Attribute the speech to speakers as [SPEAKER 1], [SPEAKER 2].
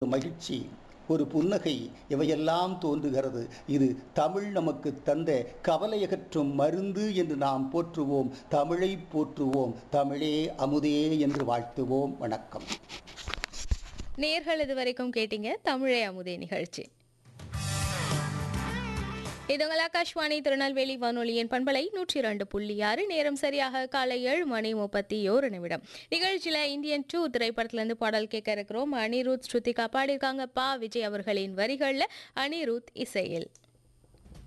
[SPEAKER 1] மகிழ்ச்சி ஒரு புன்னகை இவையெல்லாம் தோன்றுகிறது இது தமிழ் நமக்கு தந்த கவலையகற்றும் மருந்து என்று நாம் போற்றுவோம் தமிழை போற்றுவோம் தமிழே அமுதே என்று வாழ்த்துவோம் வணக்கம்
[SPEAKER 2] நேர்கள் இது வரைக்கும் கேட்டீங்க தமிழை அமுதே நிகழ்ச்சி இது உங்கள் ஆகாஷ்வாணி திருநெல்வேலி வானொலியின் பண்பலை நூற்றி இரண்டு புள்ளி ஆறு நேரம் சரியாக காலை ஏழு மணி முப்பத்தி ஓரு நிமிடம் நிகழ்ச்சியில் இந்தியன் டூ திரைப்படத்திலேருந்து பாடல் கேட்க இருக்கிறோம் அனிருத் ஸ்ருதிகா பாடியிருக்காங்க பா விஜய் அவர்களின் வரிகளில் அனிருத் இசையில்